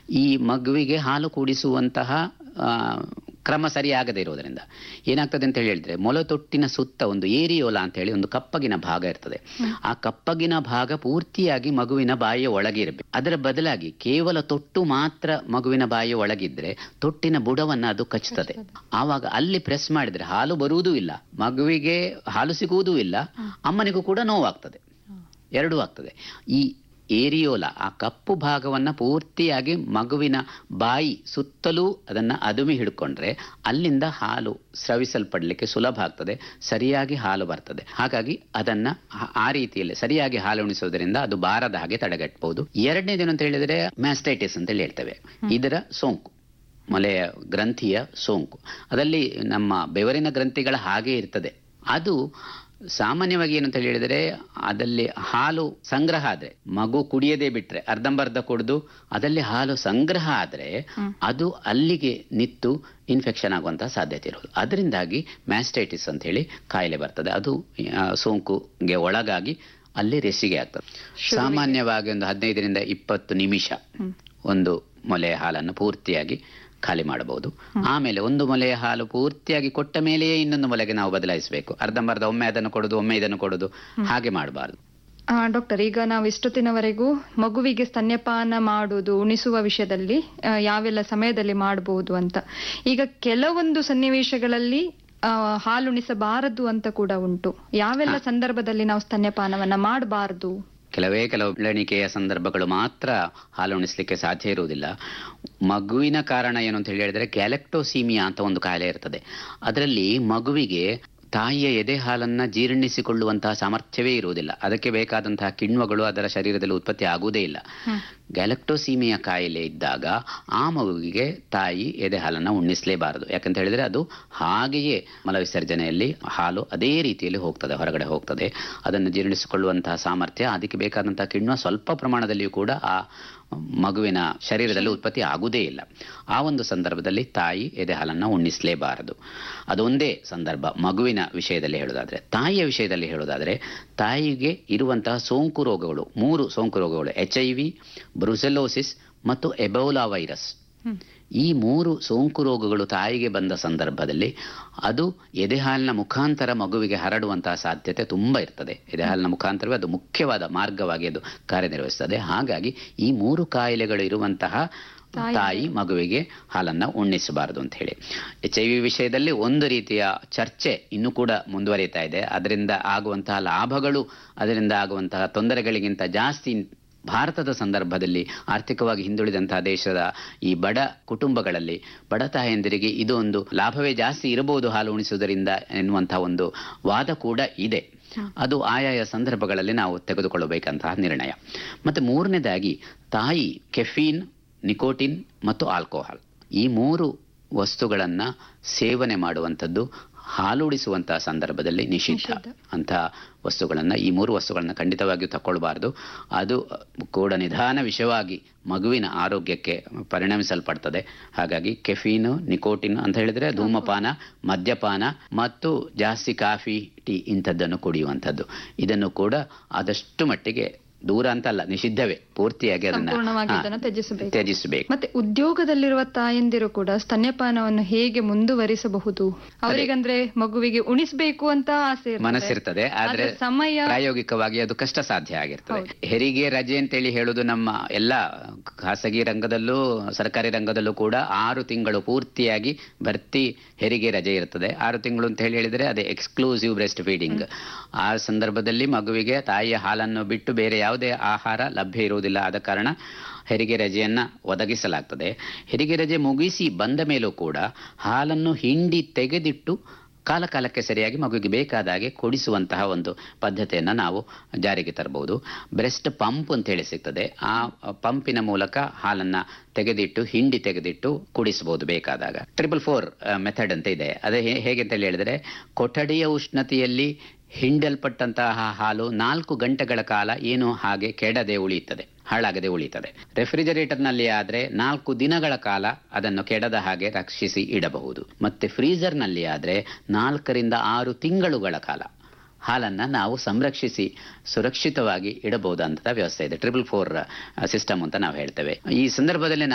ಈ ಮಗುವಿಗೆ ಹಾಲು ಕುಡಿಸುವಂತಹ ಆ, ಕ್ರಮ ಸರಿಯಾಗದೇ ಇರೋದರಿಂದ ಏನಾಗ್ತದೆ ಅಂತ ಹೇಳಿ ಹೇಳಿದ್ರೆ ಮೊಲತೊಟ್ಟಿನ ಸುತ್ತ ಒಂದು ಏರಿಯೋಲ ಅಂತ ಹೇಳಿ ಒಂದು ಕಪ್ಪಗಿನ ಭಾಗ ಇರ್ತದೆ ಆ ಕಪ್ಪಗಿನ ಭಾಗ ಪೂರ್ತಿಯಾಗಿ ಮಗುವಿನ ಬಾಯಿಯ ಒಳಗೆ ಇರಬೇಕು ಅದರ ಬದಲಾಗಿ ಕೇವಲ ತೊಟ್ಟು ಮಾತ್ರ ಮಗುವಿನ ಬಾಯಿಯ ಒಳಗಿದ್ರೆ ತೊಟ್ಟಿನ ಬುಡವನ್ನ ಅದು ಕಚ್ಚುತ್ತದೆ ಆವಾಗ ಅಲ್ಲಿ ಪ್ರೆಸ್ ಮಾಡಿದ್ರೆ ಹಾಲು ಬರುವುದೂ ಇಲ್ಲ ಮಗುವಿಗೆ ಹಾಲು ಸಿಗುವುದೂ ಇಲ್ಲ ಅಮ್ಮನಿಗೂ ಕೂಡ ನೋವಾಗ್ತದೆ ಎರಡೂ ಆಗ್ತದೆ ಈ ಏರಿಯೋಲ ಆ ಕಪ್ಪು ಭಾಗವನ್ನ ಪೂರ್ತಿಯಾಗಿ ಮಗುವಿನ ಬಾಯಿ ಸುತ್ತಲೂ ಅದನ್ನ ಅದುಮಿ ಹಿಡ್ಕೊಂಡ್ರೆ ಅಲ್ಲಿಂದ ಹಾಲು ಸ್ರವಿಸಲ್ಪಡ್ಲಿಕ್ಕೆ ಸುಲಭ ಆಗ್ತದೆ ಸರಿಯಾಗಿ ಹಾಲು ಬರ್ತದೆ ಹಾಗಾಗಿ ಅದನ್ನ ಆ- ಆ ರೀತಿಯಲ್ಲಿ ಸರಿಯಾಗಿ ಹಾಲು ಉಣಿಸೋದ್ರಿಂದ ಅದು ಬಾರದ ಹಾಗೆ ತಡೆಗಟ್ಟಬಹುದು ಎರಡನೇದೇನು ಅಂತ ಹೇಳಿದ್ರೆ ಮ್ಯಾಸ್ಟೈಟಿಸ್ ಅಂತ ಹೇಳಿ ಹೇಳ್ತೇವೆ ಇದರ ಸೋಂಕು ಮೊಲೆಯ ಗ್ರಂಥಿಯ ಸೋಂಕು ಅದರಲ್ಲಿ ನಮ್ಮ ಬೆವರಿನ ಗ್ರಂಥಿಗಳ ಹಾಗೆ ಇರ್ತದೆ ಅದು ಸಾಮಾನ್ಯವಾಗಿ ಏನು ಅಂತ ಹೇಳಿದರೆ ಅದಲ್ಲಿ ಹಾಲು ಸಂಗ್ರಹ ಆದ್ರೆ ಮಗು ಕುಡಿಯದೇ ಬಿಟ್ರೆ ಅರ್ಧಂಬರ್ಧ ಕುಡಿದು ಅದಲ್ಲಿ ಹಾಲು ಸಂಗ್ರಹ ಆದ್ರೆ ಅದು ಅಲ್ಲಿಗೆ ನಿತ್ತು ಇನ್ಫೆಕ್ಷನ್ ಆಗುವಂತಹ ಸಾಧ್ಯತೆ ಇರೋದು ಅದರಿಂದಾಗಿ ಮ್ಯಾಸ್ಟೈಟಿಸ್ ಅಂತ ಹೇಳಿ ಕಾಯಿಲೆ ಬರ್ತದೆ ಅದು ಆ, ಸೋಂಕುಗೆ ಒಳಗಾಗಿ ಅಲ್ಲಿ ರೆಸಿಗೆ ಆಗ್ತದೆ ಸಾಮಾನ್ಯವಾಗಿ ಒಂದು ಹದಿನೈದರಿಂದ ಇಪ್ಪತ್ತು ನಿಮಿಷ ಒಂದು ಮೊಲೆಯ ಹಾಲನ್ನು ಪೂರ್ತಿಯಾಗಿ ಖಾಲಿ ಮಾಡಬಹುದು ಆಮೇಲೆ ಒಂದು ಮೊಲೆಯ ಹಾಲು ಪೂರ್ತಿಯಾಗಿ ಕೊಟ್ಟ ಮೇಲೆಯೇ ಇನ್ನೊಂದು ಮೊಲೆಗೆ ನಾವು ಬದಲಾಯಿಸಬೇಕು ಅರ್ಧಂಬರ್ಧ ಒಮ್ಮೆ ಅದನ್ನು ಕೊಡುದು ಒಮ್ಮೆ ಇದನ್ನು ಕೊಡುದು ಹಾಗೆ ಮಾಡಬಾರ್ದು ಆ, ಡಾಕ್ಟರ್ ಈಗ ನಾವು ಇಷ್ಟೊತ್ತಿನವರೆಗೂ ಮಗುವಿಗೆ ಸ್ತನ್ಯಪಾನ ಮಾಡುವುದು ಉಣಿಸುವ ವಿಷಯದಲ್ಲಿ ಆ, ಯಾವೆಲ್ಲ ಸಮಯದಲ್ಲಿ ಮಾಡಬಹುದು ಅಂತ ಈಗ ಕೆಲವೊಂದು ಸನ್ನಿವೇಶಗಳಲ್ಲಿ ಆ, ಹಾಲುಣಿಸಬಾರದು ಅಂತ ಕೂಡ ಉಂಟು ಯಾವೆಲ್ಲ ಸಂದರ್ಭದಲ್ಲಿ ನಾವು ಸ್ತನ್ಯಪಾನವನ್ನ ಮಾಡಬಾರದು ಕೆಲವೇ ಕೆಲವು ಬೆಳವಣಿಗೆಯ ಸಂದರ್ಭಗಳು ಮಾತ್ರ ಹಾಲು ಉಣಿಸ್ಲಿಕ್ಕೆ ಸಾಧ್ಯ ಇರುವುದಿಲ್ಲ ಮಗುವಿನ ಕಾರಣ ಏನು ಅಂತ ಹೇಳಿ ಹೇಳಿದ್ರೆ ಗ್ಯಾಲೆಕ್ಟೋಸೀಮಿಯಾ ಅಂತ ಒಂದು ಕಾಯಿಲೆ ಇರ್ತದೆ ಅದರಲ್ಲಿ ಮಗುವಿಗೆ ತಾಯಿಯ ಎದೆ ಹಾಲನ್ನ ಜೀರ್ಣಿಸಿಕೊಳ್ಳುವಂತಹ ಸಾಮರ್ಥ್ಯವೇ ಇರುವುದಿಲ್ಲ ಅದಕ್ಕೆ ಬೇಕಾದಂತಹ ಕಿಣ್ವಗಳು ಅದರ ಶರೀರದಲ್ಲಿ ಉತ್ಪತ್ತಿ ಆಗುವುದೇ ಇಲ್ಲ ಗ್ಯಾಲಕ್ಟೋಸೀಮಿಯಾ ಕಾಯಿಲೆ ಇದ್ದಾಗ ಆ ಮಗುವಿಗೆ ತಾಯಿ ಎದೆ ಹಾಲನ್ನ ಉಣ್ಣಿಸಲೇಬಾರದು ಯಾಕಂತ ಹೇಳಿದ್ರೆ ಅದು ಹಾಗೆಯೇ ಮಲವಿಸರ್ಜನೆಯಲ್ಲಿ ಹಾಲು ಅದೇ ರೀತಿಯಲ್ಲಿ ಹೋಗ್ತದೆ ಹೊರಗಡೆ ಹೋಗ್ತದೆ ಅದನ್ನು ಜೀರ್ಣಿಸಿಕೊಳ್ಳುವಂತಹ ಸಾಮರ್ಥ್ಯ ಅದಕ್ಕೆ ಬೇಕಾದಂತಹ ಕಿಣ್ವ ಸ್ವಲ್ಪ ಪ್ರಮಾಣದಲ್ಲಿಯೂ ಕೂಡ ಆ ಮಗುವಿನ ಶರೀರದಲ್ಲಿ ಉತ್ಪತ್ತಿ ಆಗುವುದೇ ಇಲ್ಲ ಆ ಒಂದು ಸಂದರ್ಭದಲ್ಲಿ ತಾಯಿ ಎದೆ ಹಾಲನ್ನು ಉಣ್ಣಿಸಲೇಬಾರದು ಅದೊಂದೇ ಸಂದರ್ಭ ಮಗುವಿನ ವಿಷಯದಲ್ಲಿ ಹೇಳೋದಾದ್ರೆ ತಾಯಿಯ ವಿಷಯದಲ್ಲಿ ಹೇಳೋದಾದ್ರೆ ತಾಯಿಗೆ ಇರುವಂತಹ ಸೋಂಕು ರೋಗಗಳು ಮೂರು ಸೋಂಕು ರೋಗಗಳು ಎಚ್ ಐ ವಿ ಬ್ರುಸೆಲೋಸಿಸ್ ಮತ್ತು ಎಬೋಲಾ ವೈರಸ್ ಈ ಮೂರು ಸೋಂಕು ರೋಗಗಳು ತಾಯಿಗೆ ಬಂದ ಸಂದರ್ಭದಲ್ಲಿ ಅದು ಎದೆಹಾಲಿನ ಮುಖಾಂತರ ಮಗುವಿಗೆ ಹರಡುವಂತಹ ಸಾಧ್ಯತೆ ತುಂಬಾ ಇರ್ತದೆ ಎದೆಹಾಲಿನ ಮುಖಾಂತರವೇ ಅದು ಮುಖ್ಯವಾದ ಮಾರ್ಗವಾಗಿ ಅದು ಕಾರ್ಯನಿರ್ವಹಿಸ್ತದೆ ಹಾಗಾಗಿ ಈ ಮೂರು ಕಾಯಿಲೆಗಳು ಇರುವಂತಹ ತಾಯಿ ಮಗುವಿಗೆ ಹಾಲನ್ನ ಉಣ್ಣಿಸಬಾರದು ಅಂತ ಹೇಳಿ ಎಚ್ ಐ ವಿ ವಿಷಯದಲ್ಲಿ ಒಂದು ರೀತಿಯ ಚರ್ಚೆ ಇನ್ನೂ ಕೂಡ ಮುಂದುವರಿತಾ ಇದೆ ಅದರಿಂದ ಆಗುವಂತಹ ಲಾಭಗಳು ಅದರಿಂದ ಆಗುವಂತಹ ತೊಂದರೆಗಳಿಗಿಂತ ಜಾಸ್ತಿ ಭಾರತದ ಸಂದರ್ಭದಲ್ಲಿ ಆರ್ಥಿಕವಾಗಿ ಹಿಂದುಳಿದಂತಹ ದೇಶದ ಈ ಬಡ ಕುಟುಂಬಗಳಲ್ಲಿ ಬಡ ತಾಯಂದಿರಿಗೆ ಇದು ಒಂದು ಲಾಭವೇ ಜಾಸ್ತಿ ಇರಬಹುದು ಹಾಲು ಉಣಿಸುವುದರಿಂದ ಎನ್ನುವಂತಹ ಒಂದು ವಾದ ಕೂಡ ಇದೆ ಅದು ಆಯಾಯ ಸಂದರ್ಭಗಳಲ್ಲಿ ನಾವು ತೆಗೆದುಕೊಳ್ಳಬೇಕಂತಹ ನಿರ್ಣಯ ಮತ್ತೆ ಮೂರನೇದಾಗಿ ತಾಯಿ ಕೆಫೀನ್ ನಿಕೋಟಿನ್ ಮತ್ತು ಆಲ್ಕೋಹಾಲ್ ಈ ಮೂರು ವಸ್ತುಗಳನ್ನ ಸೇವನೆ ಮಾಡುವಂಥದ್ದು ಹಾಲುಡಿಸುವಂತಹ ಸಂದರ್ಭದಲ್ಲಿ ನಿಷಿದ್ಧ ಅಂತಹ ವಸ್ತುಗಳನ್ನ ಈ ಮೂರು ವಸ್ತುಗಳನ್ನ ಖಂಡಿತವಾಗಿಯೂ ತಗೊಳ್ಬಾರ್ದು ಅದು ಕೂಡ ನಿಧಾನ ವಿಷಯವಾಗಿ ಮಗುವಿನ ಆರೋಗ್ಯಕ್ಕೆ ಪರಿಣಮಿಸಲ್ಪಡ್ತದೆ ಹಾಗಾಗಿ ಕೆಫೀನು ನಿಕೋಟಿನ್ ಅಂತ ಹೇಳಿದ್ರೆ ಧೂಮಪಾನ ಮದ್ಯಪಾನ ಮತ್ತು ಜಾಸ್ತಿ ಕಾಫಿ ಟೀ ಇಂಥದ್ದನ್ನು ಕುಡಿಯುವಂಥದ್ದು ಇದನ್ನು ಕೂಡ ಆದಷ್ಟು ಮಟ್ಟಿಗೆ ದೂರ ಅಂತಲ್ಲ ನಿಷಿದ್ಧವೇ ಪೂರ್ತಿಯಾಗಿ ಅದನ್ನ ಸಂಪೂರ್ಣವಾಗಿ ಹಾ, ಅದನ್ನ ತ್ಯಜಿಸಬೇಕು ತ್ಯಜಿಸಬೇಕು ಮತ್ತೆ ಉದ್ಯೋಗದಲ್ಲಿ ತಾಯಂದಿರು ಕೂಡ ಸ್ತನ್ಯಪಾನವನ್ನು ಹೇಗೆ ಮುಂದುವರಿಸಬಹುದು ಅವರಿಗಂದ್ರೆ ಮಗುವಿಗೆ ಉಣಿಸ್ಬೇಕು ಅಂತ ಆಸೆ ಇರ್ತದೆ. ಮನಸ್ಸಿರ್ತದೆ ಆದ್ರೆ ಆದ್ರೆ ಸಮಯ ಪ್ರಾಯೋಗಿಕವಾಗಿ ಅದು ಕಷ್ಟ ಸಾಧ್ಯ ಆಗಿರ್ತದೆ ಹೆರಿಗೆ ರಜೆ ಅಂತೇಳಿ ಹೇಳುದು ನಮ್ಮ ಎಲ್ಲ ಖಾಸಗಿ ರಂಗದಲ್ಲೂ ಸರ್ಕಾರಿ ರಂಗದಲ್ಲೂ ಕೂಡ ಆರು ತಿಂಗಳು ಪೂರ್ತಿಯಾಗಿ ಭರ್ತಿ ಹೆರಿಗೆ ರಜೆ ಇರ್ತದೆ ಆರು ತಿಂಗಳು ಅಂತ ಹೇಳಿ ಹೇಳಿದ್ರೆ ಅದೇ ಎಕ್ಸ್ಕ್ಲೂಸಿವ್ ಬ್ರೆಸ್ಟ್ ಫೀಡಿಂಗ್ ಆ ಸಂದರ್ಭದಲ್ಲಿ ಮಗುವಿಗೆ ತಾಯಿಯ ಹಾಲನ್ನು ಬಿಟ್ಟು ಬೇರೆ ಯಾವುದೇ ಆಹಾರ ಲಭ್ಯ ಇರುವುದಿಲ್ಲ ಆದ ಕಾರಣ ಹೆರಿಗೆ ರಜೆಯನ್ನ ಒದಗಿಸಲಾಗ್ತದೆ ಹೆರಿಗೆ ರಜೆ ಮುಗಿಸಿ ಬಂದ ಮೇಲೂ ಕೂಡ ಹಾಲನ್ನು ಹಿಂಡಿ ತೆಗೆದಿಟ್ಟು ಕಾಲ ಕಾಲಕ್ಕೆ ಸರಿಯಾಗಿ ಮಗುವಿಗೆ ಬೇಕಾದ ಹಾಗೆ ಕೊಡಿಸುವಂತಹ ಒಂದು ಪದ್ಧತಿಯನ್ನು ನಾವು ಜಾರಿಗೆ ತರಬಹುದು ಬ್ರೆಸ್ಟ್ ಪಂಪ್ ಅಂತ ಹೇಳಿ ಸಿಗ್ತದೆ ಆ ಪಂಪಿನ ಮೂಲಕ ಹಾಲನ್ನ ತೆಗೆದಿಟ್ಟು ಹಿಂಡಿ ತೆಗೆದಿಟ್ಟು ಕುಡಿಸಬಹುದು ಬೇಕಾದಾಗ ಟ್ರಿಪಲ್ ಫೋರ್ ಮೆಥಡ್ ಅಂತ ಇದೆ ಅದೇ ಹೇ- ಹೇಗೆ ಅಂತ ಹೇಳಿ ಹೇಳಿದ್ರೆ ಕೊಠಡಿಯ ಉಷ್ಣತೆಯಲ್ಲಿ ಹಿಂಡಲ್ಪಟ್ಟಂತಹ ಹಾಲು ನಾಲ್ಕು ಗಂಟೆಗಳ ಕಾಲ ಏನು ಹಾಗೆ ಕೆಡದೆ ಉಳಿಯುತ್ತದೆ ಹಾಳಾಗದೆ ಉಳಿಯುತ್ತದೆ ರೆಫ್ರಿಜರೇಟರ್ನಲ್ಲಿ ಆದ್ರೆ ನಾಲ್ಕು ದಿನಗಳ ಕಾಲ ಅದನ್ನು ಕೆಡದ ಹಾಗೆ ರಕ್ಷಿಸಿ ಇಡಬಹುದು ಮತ್ತೆ ಫ್ರೀಜರ್ನಲ್ಲಿ ಆದ್ರೆ ನಾಲ್ಕರಿಂದ ಆರು ತಿಂಗಳುಗಳ ಕಾಲ ಹಾಲನ್ನ ನಾವು ಸಂರಕ್ಷಿಸಿ ಸುರಕ್ಷಿತವಾಗಿ ಇಡಬಹುದಂತ ವ್ಯವಸ್ಥೆ ಇದೆ ಟ್ರಿಪಲ್ ಫೋರ್ ಸಿಸ್ಟಮ್ ಅಂತ ನಾವು ಹೇಳ್ತೇವೆ ಈ ಸಂದರ್ಭದಲ್ಲಿ